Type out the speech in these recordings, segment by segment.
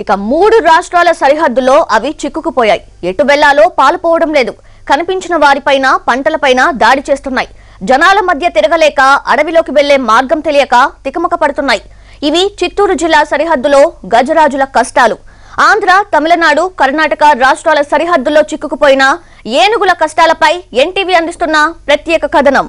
ఇక మూడు రాష్ట్రాల సరిహద్దులో అవి చిక్కుకుపోయాయి ఎటు వెళ్లాలో పాలుపోవడం లేదు కనిపించిన వారిపైన పంటలపైన దాడి చేస్తున్నాయి జనాల మధ్య తిరగలేక అడవిలోకి వెళ్లే మార్గం తెలియక తికమక పడుతున్నాయి ఇవి చిత్తూరు జిల్లా సరిహద్దులో గజరాజుల కష్టాలు ఆంధ్ర తమిళనాడు కర్ణాటక రాష్ట్రాల సరిహద్దుల్లో చిక్కుకుపోయిన ఏనుగుల కష్టాలపై ఎన్టీవీ అందిస్తున్న ప్రత్యేక కథనం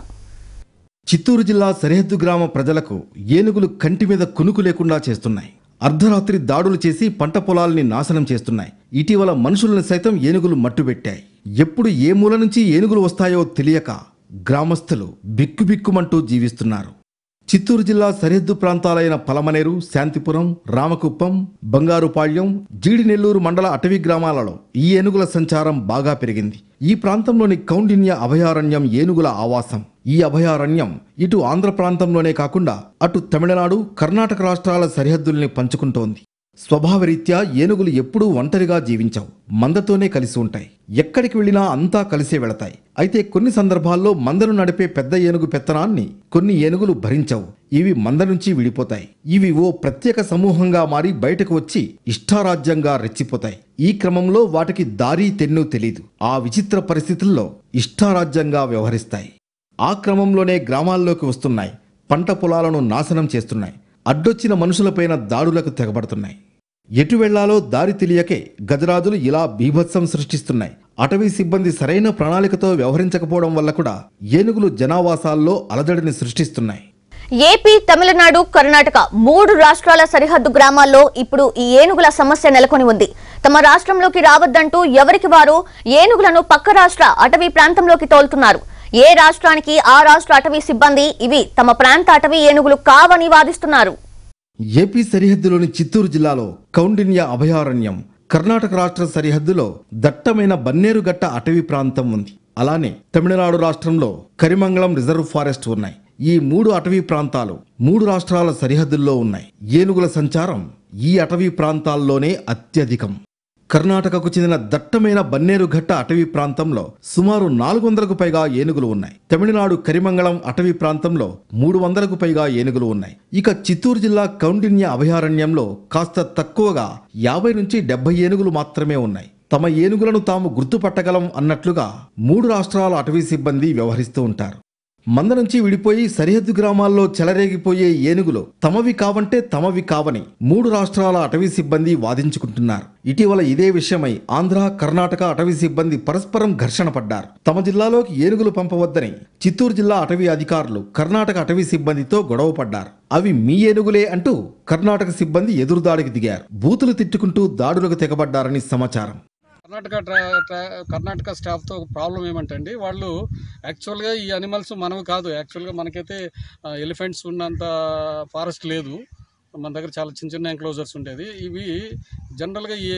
చిత్తూరు జిల్లా సరిహద్దు గ్రామ ప్రజలకు ఏనుగులు కంటి మీద కునుకు లేకుండా చేస్తున్నాయి అర్ధరాత్రి దాడులు చేసి పంట పొలాల్ని నాశనం చేస్తున్నాయి ఇటీవల మనుషులను సైతం ఏనుగులు మట్టుబెట్టాయి ఎప్పుడు ఏ మూల నుంచి ఏనుగులు వస్తాయో తెలియక గ్రామస్తులు బిక్కుబిక్కుమంటూ జీవిస్తున్నారు చిత్తూరు జిల్లా సరిహద్దు ప్రాంతాలైన పలమనేరు శాంతిపురం రామకుప్పం బంగారుపాళ్యం జీడినెల్లూరు మండల అటవీ గ్రామాలలో ఈ ఏనుగుల సంచారం బాగా పెరిగింది ఈ ప్రాంతంలోని కౌండిన్య అభయారణ్యం ఏనుగుల ఆవాసం ఈ అభయారణ్యం ఇటు ఆంధ్ర ప్రాంతంలోనే కాకుండా అటు తమిళనాడు కర్ణాటక రాష్ట్రాల సరిహద్దుల్ని పంచుకుంటోంది స్వభావరీత్యా ఏనుగులు ఎప్పుడూ ఒంటరిగా జీవించవు మందతోనే కలిసి ఉంటాయి ఎక్కడికి వెళ్ళినా అంతా కలిసే వెళతాయి అయితే కొన్ని సందర్భాల్లో మందను నడిపే పెద్ద ఏనుగు పెత్తనాన్ని కొన్ని ఏనుగులు భరించవు ఇవి మంద నుంచి విడిపోతాయి ఇవి ఓ ప్రత్యేక సమూహంగా మారి బయటకు వచ్చి ఇష్టారాజ్యంగా రెచ్చిపోతాయి ఈ క్రమంలో వాటికి దారి తెన్ను తెలీదు ఆ విచిత్ర పరిస్థితుల్లో ఇష్టారాజ్యంగా వ్యవహరిస్తాయి ఆ క్రమంలోనే గ్రామాల్లోకి వస్తున్నాయి పంట పొలాలను నాశనం చేస్తున్నాయి అడ్డొచ్చిన మనుషులపైన దాడులకు తెగబడుతున్నాయి ఎటు వెళ్లాలో దారి తెలియకే గజరాజులు ఇలా బీభత్సం సృష్టిస్తున్నాయి అటవీ సిబ్బంది సరైన ప్రణాళికతో వ్యవహరించకపోవడం వల్ల కూడా ఏనుగులు జనావాసాల్లో అలజడిని సృష్టిస్తున్నాయి ఏపీ తమిళనాడు కర్ణాటక మూడు రాష్ట్రాల సరిహద్దు గ్రామాల్లో ఇప్పుడు ఈ ఏనుగుల సమస్య నెలకొని ఉంది తమ రాష్ట్రంలోకి రావద్దంటూ ఎవరికి వారు ఏనుగులను పక్క రాష్ట్ర అటవీ ప్రాంతంలోకి తోలుతున్నారు ఏ రాష్ట్రానికి ఆ రాష్ట్ర అటవీ సిబ్బంది ఇవి తమ ప్రాంత అటవీ ఏనుగులు కావని వాదిస్తున్నారు ఏపీ సరిహద్దులోని చిత్తూరు జిల్లాలో కౌండిన్య అభయారణ్యం కర్ణాటక రాష్ట్ర సరిహద్దులో దట్టమైన బన్నేరుగట్ట అటవీ ప్రాంతం ఉంది అలానే తమిళనాడు రాష్ట్రంలో కరిమంగళం రిజర్వ్ ఫారెస్ట్ ఉన్నాయి ఈ మూడు అటవీ ప్రాంతాలు మూడు రాష్ట్రాల సరిహద్దుల్లో ఉన్నాయి ఏనుగుల సంచారం ఈ అటవీ ప్రాంతాల్లోనే అత్యధికం కర్ణాటకకు చెందిన దట్టమైన బన్నేరుఘట్ట అటవీ ప్రాంతంలో సుమారు నాలుగు వందలకు పైగా ఏనుగులు ఉన్నాయి తమిళనాడు కరిమంగళం అటవీ ప్రాంతంలో మూడు వందలకు పైగా ఏనుగులు ఉన్నాయి ఇక చిత్తూరు జిల్లా కౌండిన్య అభయారణ్యంలో కాస్త తక్కువగా యాభై నుంచి డెబ్బై ఏనుగులు మాత్రమే ఉన్నాయి తమ ఏనుగులను తాము గుర్తుపట్టగలం అన్నట్లుగా మూడు రాష్ట్రాల అటవీ సిబ్బంది వ్యవహరిస్తూ ఉంటారు మంద నుంచి విడిపోయి సరిహద్దు గ్రామాల్లో చెలరేగిపోయే ఏనుగులు తమవి కావంటే తమవి కావని మూడు రాష్ట్రాల అటవీ సిబ్బంది వాదించుకుంటున్నారు ఇటీవల ఇదే విషయమై ఆంధ్ర కర్ణాటక అటవీ సిబ్బంది పరస్పరం ఘర్షణ పడ్డారు తమ జిల్లాలోకి ఏనుగులు పంపవద్దని చిత్తూరు జిల్లా అటవీ అధికారులు కర్ణాటక అటవీ సిబ్బందితో గొడవ పడ్డారు అవి మీ ఏనుగులే అంటూ కర్ణాటక సిబ్బంది ఎదురుదాడికి దిగారు బూతులు తిట్టుకుంటూ దాడులకు తెగబడ్డారని సమాచారం కర్ణాటక ట్రా ట్రా- కర్ణాటక స్టాఫ్తో ప్రాబ్లం ఏమంటే అండి వాళ్ళు యాక్చువల్గా ఈ అనిమల్స్ మనవి కాదు యాక్చువల్గా మనకైతే ఎలిఫెంట్స్ ఉన్నంత ఫారెస్ట్ లేదు మన దగ్గర చాలా చిన్న చిన్న ఎంక్లోజర్స్ ఉండేది ఇవి జనరల్గా ఈ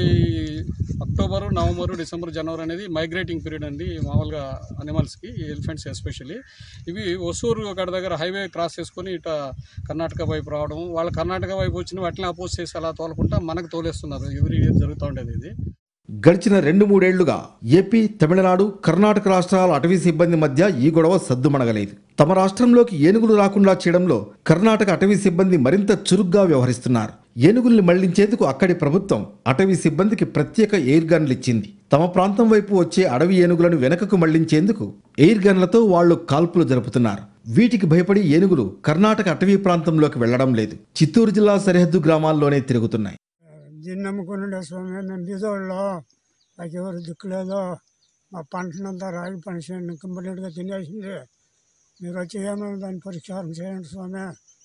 అక్టోబరు నవంబరు డిసెంబర్ జనవరి అనేది మైగ్రేటింగ్ పీరియడ్ అండి మామూలుగా అనిమల్స్కి ఎలిఫెంట్స్ ఎస్పెషల్లీ ఇవి ఒసూరు అక్కడ దగ్గర హైవే క్రాస్ చేసుకొని ఇట కర్ణాటక వైపు రావడం వాళ్ళు కర్ణాటక వైపు వచ్చిన వాటిని అపోజ్ చేసి అలా తోలకుంటా మనకు తోలేస్తున్నారు ఎవ్రీ ఇయర్ జరుగుతూ ఉండేది ఇది గడిచిన రెండు మూడేళ్లుగా ఏపీ తమిళనాడు కర్ణాటక రాష్ట్రాల అటవీ సిబ్బంది మధ్య ఈ గొడవ సద్దుమణగలేదు తమ రాష్ట్రంలోకి ఏనుగులు రాకుండా చేయడంలో కర్ణాటక అటవీ సిబ్బంది మరింత చురుగ్గా వ్యవహరిస్తున్నారు ఏనుగుల్ని మళ్లించేందుకు అక్కడి ప్రభుత్వం అటవీ సిబ్బందికి ప్రత్యేక ఎయిర్ గన్లు ఇచ్చింది తమ ప్రాంతం వైపు వచ్చే అడవి ఏనుగులను వెనకకు మళ్లించేందుకు ఎయిర్ గన్లతో వాళ్లు కాల్పులు జరుపుతున్నారు వీటికి భయపడి ఏనుగులు కర్ణాటక అటవీ ప్రాంతంలోకి వెళ్లడం లేదు చిత్తూరు జిల్లా సరిహద్దు గ్రామాల్లోనే తిరుగుతున్నాయి దీన్ని నమ్ముకుని స్వామి మేము బీదోళ్ళు మాకు ఎవరు దిక్కులేదు మా పంటనంతా రాగి పనిచేయండి కంప్లీట్గా తినేసింది మీరు వచ్చి ఏమైనా దాన్ని పరిష్కారం చేయండి స్వామి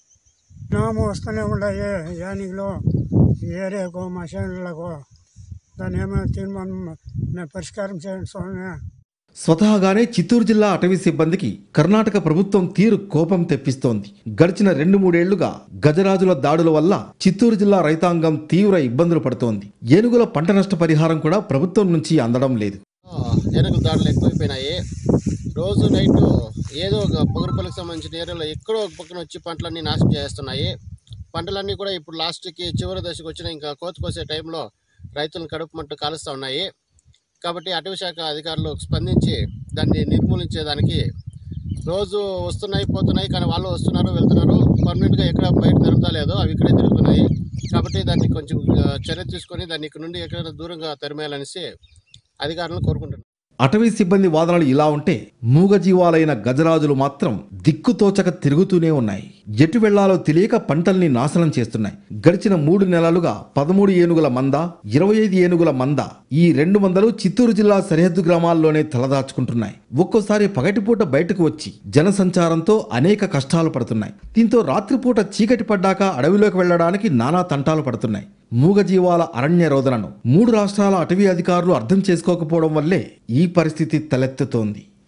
నాము వస్తూనే ఉన్నాయి యానిగులు ఈ ఏరియాకు మా చేనులకు దాన్ని ఏమైనా తీర్మానం మేము పరిష్కారం చేయండి స్వామి స్వతహాగానే చిత్తూరు జిల్లా అటవీ సిబ్బందికి కర్ణాటక ప్రభుత్వం తీరు కోపం తెప్పిస్తోంది గడిచిన రెండు మూడేళ్లుగా గజరాజుల దాడుల వల్ల చిత్తూరు జిల్లా రైతాంగం తీవ్ర ఇబ్బందులు పడుతోంది ఏనుగుల పంట నష్ట పరిహారం కూడా ప్రభుత్వం నుంచి అందడం లేదు ఏనుగుల దాడులు ఎక్కువైపోయినాయి రోజు నైట్ ఏదో ఒక పొగరుపల్లికి సంబంధించిన ఏరియాలో ఎక్కడో ఒక పక్కన వచ్చి పంటలన్నీ నాశనం చేస్తున్నాయి పంటలన్నీ కూడా ఇప్పుడు లాస్ట్కి చివరి దశకు వచ్చిన ఇంకా కోత కోసే టైంలో రైతులను కడుపు మంట కాలుస్తూ ఉన్నాయి కాబట్టి అటవీ శాఖ అధికారులు స్పందించి దాన్ని నిర్మూలించేదానికి రోజు వస్తున్నాయి పోతున్నాయి కానీ వాళ్ళు వస్తున్నారు వెళ్తున్నారు పర్మనెంట్గా ఎక్కడ బయట తిరుగుతా లేదు అవి ఇక్కడే తిరుగుతున్నాయి కాబట్టి దాన్ని కొంచెం ఆ, చర్య తీసుకొని దాన్ని ఇక్కడ నుండి ఎక్కడైనా దూరంగా తరిమేయాలనేసి అధికారులను కోరుకుంటున్నాను అటవీ సిబ్బంది వాదనలు ఇలా ఉంటే మూగజీవాలైన గజరాజులు మాత్రం దిక్కుతోచక తిరుగుతూనే ఉన్నాయి ఎటు వెళ్లాలో తెలియక పంటల్ని నాశనం చేస్తున్నాయి గడిచిన మూడు నెలలుగా పదమూడు ఏనుగుల మంద ఇరవై ఐదు ఏనుగుల మంద ఈ రెండు మందలు చిత్తూరు జిల్లా సరిహద్దు గ్రామాల్లోనే తలదాచుకుంటున్నాయి ఒక్కోసారి పగటిపూట బయటకు వచ్చి జనసంచారంతో అనేక కష్టాలు పడుతున్నాయి దీంతో రాత్రిపూట చీకటి పడ్డాక అడవిలోకి వెళ్లడానికి నానా తంటాలు పడుతున్నాయి మూగజీవాల అరణ్య రోదనను మూడు రాష్ట్రాల అటవీ అధికారులు అర్థం చేసుకోకపోవడం వల్లే ఈ పరిస్థితి తలెత్తుతోంది